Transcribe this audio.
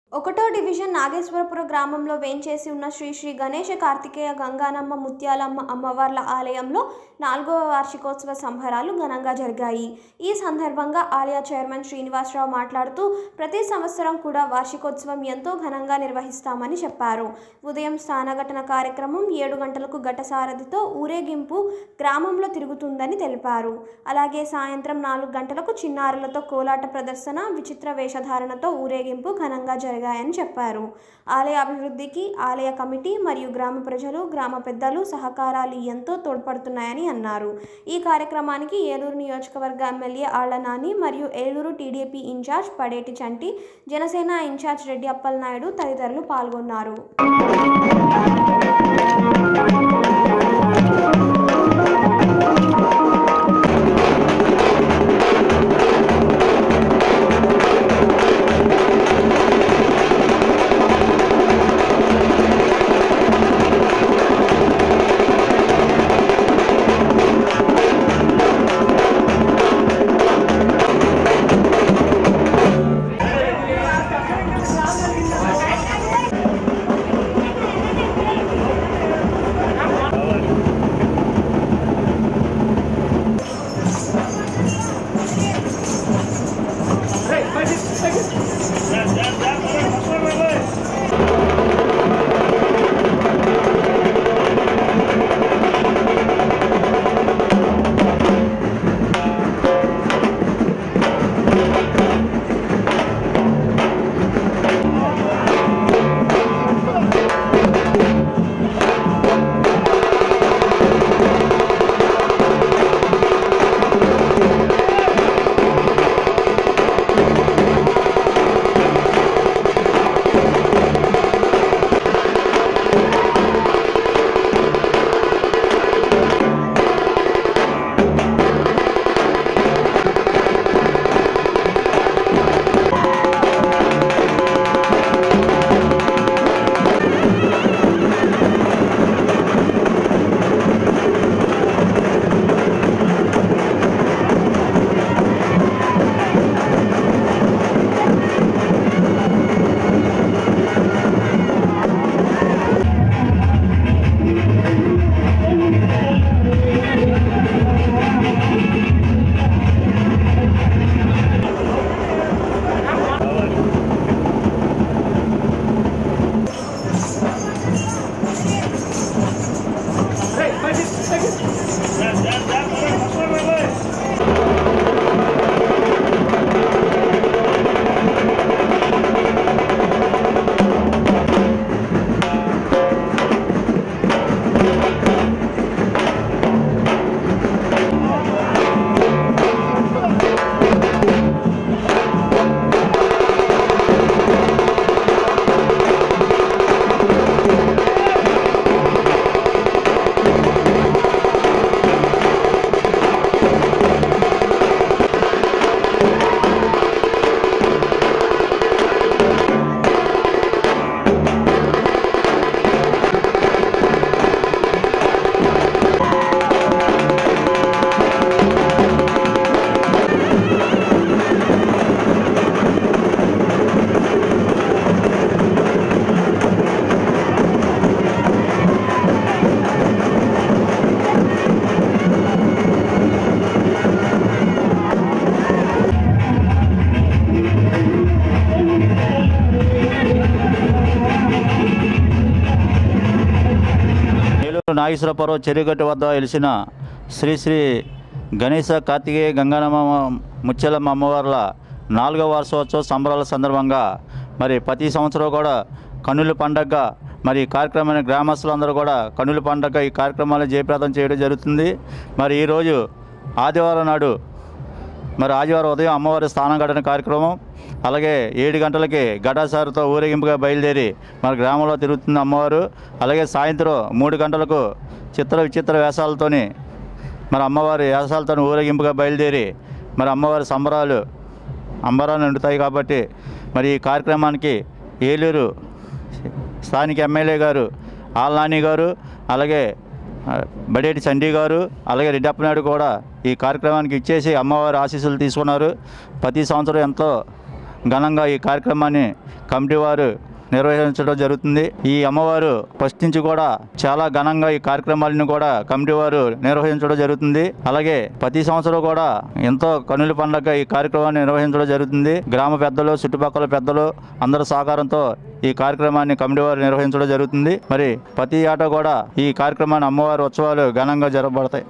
ఒకటో డివిజన్ నాగేశ్వరపుర గ్రామంలో వేంచేసి ఉన్న శ్రీ శ్రీ గణేష కార్తికేయ గంగానమ్మ ముత్యాలమ్మ అమ్మవార్ల ఆలయంలో నాలుగవ వార్షికోత్సవ సంబరాలు ఘనంగా జరిగాయి ఈ సందర్భంగా ఆలయ చైర్మన్ శ్రీనివాసరావు మాట్లాడుతూ ప్రతి సంవత్సరం కూడా వార్షికోత్సవం ఎంతో ఘనంగా నిర్వహిస్తామని చెప్పారు ఉదయం స్నానఘటన కార్యక్రమం ఏడు గంటలకు ఘటసారథితో ఊరేగింపు గ్రామంలో తిరుగుతుందని తెలిపారు అలాగే సాయంత్రం నాలుగు గంటలకు చిన్నారులతో కోలాట ప్రదర్శన విచిత్ర వేషధారణతో ఊరేగింపు ఘనంగా జరిగాయని చెప్పారు ఆలయ అభివృద్ధికి ఆలయ కమిటీ మరియు గ్రామ ప్రజలు గ్రామ పెద్దలు సహకారాలు ఎంతో తోడ్పడుతున్నాయని అన్నారు ఈ కార్యక్రమానికి ఏలూరు నియోజకవర్గ ఎమ్మెల్యే ఆళ్ల నాని మరియు Eluru TDP incharge Padeti Chanti Janasena incharge Reddy Appalanaidu తదితరులు పాల్గొన్నారు ఏలూరు నాగేశ్వరపురం చెరుగట్టు వద్ద వెలిసిన శ్రీ శ్రీ గణేశ కార్తికేయ గంగానమ్మ ముత్యాలమ్మ అమ్మవార్ల నాలుగవ వార్షోత్సవ సంబరాల సందర్భంగా మరి ప్రతి సంవత్సరం కూడా కన్నుల పండగగా మరి ఈ కార్యక్రమాన్ని గ్రామస్తులందరూ కూడా కన్నుల పండగ ఈ కార్యక్రమాలు జయప్రదం చేయడం జరుగుతుంది మరి ఈరోజు ఆదివారం నాడు మరి ఆదివారం ఉదయం అమ్మవారి స్నానం గడన కార్యక్రమం అలాగే ఏడు గంటలకి ఘటాసారుతో ఊరేగింపుగా బయలుదేరి మన గ్రామంలో తిరుగుతుంది అమ్మవారు అలాగే సాయంత్రం మూడు గంటలకు చిత్ర విచిత్ర వేషాలతోని మరి అమ్మవారి వేషాలతో ఊరేగింపుగా బయలుదేరి మరి అమ్మవారి సంబరాలు అంబరాలు నిండుతాయి కాబట్టి మరి ఈ కార్యక్రమానికి ఏలూరు స్థానిక ఎమ్మెల్యే గారు ఆల్నాని గారు అలాగే ఆ, బడేటి చండీ గారు అలాగే రెడ్డప్పనాయుడు కూడా ఈ కార్యక్రమానికి ఇచ్చేసి అమ్మవారి ఆశీస్సులు తీసుకున్నారు ప్రతి సంవత్సరం ఎంతో ఘనంగా ఈ కార్యక్రమాన్ని కమిటీ వారు నిర్వహించడం జరుగుతుంది ఈ అమ్మవారు ఫస్ట్ నుంచి కూడా చాలా ఘనంగా ఈ కార్యక్రమాలను కూడా కమిటీ వారు నిర్వహించడం జరుగుతుంది అలాగే ప్రతి సంవత్సరం కూడా ఎంతో కనుల పండగ ఈ కార్యక్రమాన్ని నిర్వహించడం జరుగుతుంది గ్రామ పెద్దలు చుట్టుపక్కల పెద్దలు అందరి సహకారంతో ఈ కార్యక్రమాన్ని కమిటీ వారు నిర్వహించడం జరుగుతుంది మరి ప్రతి ఏటా కూడా ఈ కార్యక్రమాన్ని అమ్మవారి ఉత్సవాలు ఘనంగా జరగబడతాయి